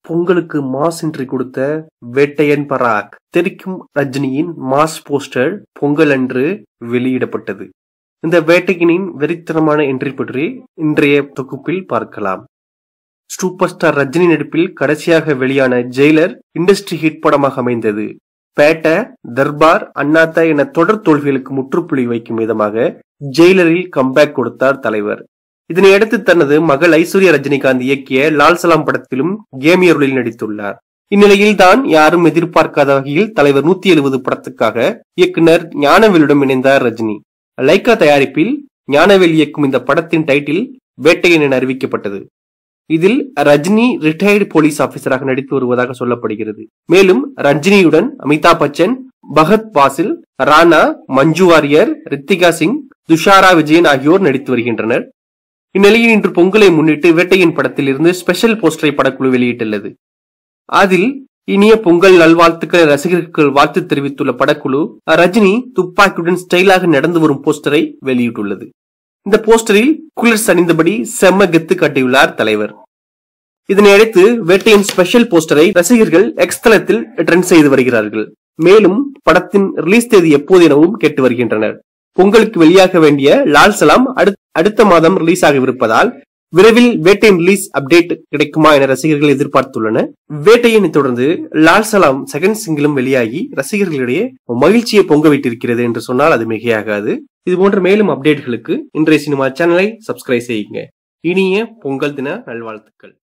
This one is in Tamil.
பொங்கலுக்கு மாஸ் என்ட்ரி கொடுத்த வேட்டையன் பராக் தெரிக்கும் ரஜினியின் மாஸ் போஸ்டர் பொங்கல் அன்று வெளியிடப்பட்டது இந்த வேட்டையனின் வெறித்தனமான என்ட்ரி பற்றி இன்றைய தொகுப்பில் பார்க்கலாம் சூப்பர் ஸ்டார் ரஜினி நடிப்பில் கடைசியாக வெளியான ஜெயிலர் இண்டஸ்ட்ரி ஹிட் படமாக அமைந்தது பேட்ட தர்பார் அண்ணாத்தா என தொடர் தோல்விகளுக்கு முற்றுப்புள்ளி வைக்கும் விதமாக ஜெயிலரில் கம்பேக் கொடுத்தார் தலைவர் இதனையடுத்து தனது மகள் ஐஸ்வர்யா ரஜினிகாந்த் இயக்கிய லால் சலாம் படத்திலும் கேமியருளில் நடித்துள்ளார் இந்நிலையில் தான் யாரும் எதிர்பார்க்காத வகையில் தலைவர் நூத்தி எழுபது படத்துக்காக இயக்குனர் ஞானவேலுடன் இணைந்தார் ரஜினி லைக்கா தயாரிப்பில் ஞானவேல் இயக்கும் இந்த படத்தின் டைட்டில் வேட்டையன் என அறிவிக்கப்பட்டது இதில் ரஜினி ரிட்டையர்டு போலீஸ் ஆபீசராக நடித்து வருவதாக சொல்லப்படுகிறது மேலும் ரஜினியுடன் அமிதாப் பச்சன் பகத் பாசில் ராணா மஞ்சு வாரியர் ரித்திகா சிங் துஷாரா விஜயன் ஆகியோர் நடித்து வருகின்றனர் இந்நிலையில் இன்று பொங்கலை முன்னிட்டு வேட்டையின் படத்தில் இருந்து ஸ்பெஷல் போஸ்டரை படக்குழு வெளியிட்டுள்ளது அதில் இனிய பொங்கல் நல்வாழ்த்துக்கள் ரசிகர்கள் வாழ்த்து தெரிவித்துள்ள படக்குழு ரஜினி துப்பாக்கியுடன் ஸ்டைலாக நடந்து வரும் போஸ்டரை வெளியிட்டுள்ளது இந்த போஸ்டரில் குளிர் சணிந்தபடி செம்ம கெத்து காட்டியுள்ளார் தலைவர் இதனை அடுத்து வேட்டையின் ஸ்பெஷல் போஸ்டரை ரசிகர்கள் எக்ஸ் தளத்தில் ட்ரெண்ட் செய்து வருகிறார்கள் மேலும் படத்தின் ரிலீஸ் தேதி எப்போது எனவும் கேட்டு வருகின்றனர் பொங்கலுக்கு வெளியாக வேண்டிய லால் சலாம் அடுத்த மாதம் ரிலீஸ் ஆகவிருப்பதால் விரைவில் வேட்டையின் ரிலீஸ் அப்டேட் கிடைக்குமா என ரசிகர்கள் எதிர்பார்த்துள்ளனர் வேட்டையினை தொடர்ந்து லால் சலாம் செகண்ட் சிங்கிளும் வெளியாகி ரசிகர்களிடையே மகிழ்ச்சியை பொங்க விட்டிருக்கிறது என்று சொன்னால் அது மிகையாகாது இது போன்ற மேலும் அப்டேட்களுக்கு இன்றைய சினிமா சேனலை சப்ஸ்கிரைப் செய்யுங்க இனிய பொங்கல் தின நல்வாழ்த்துக்கள்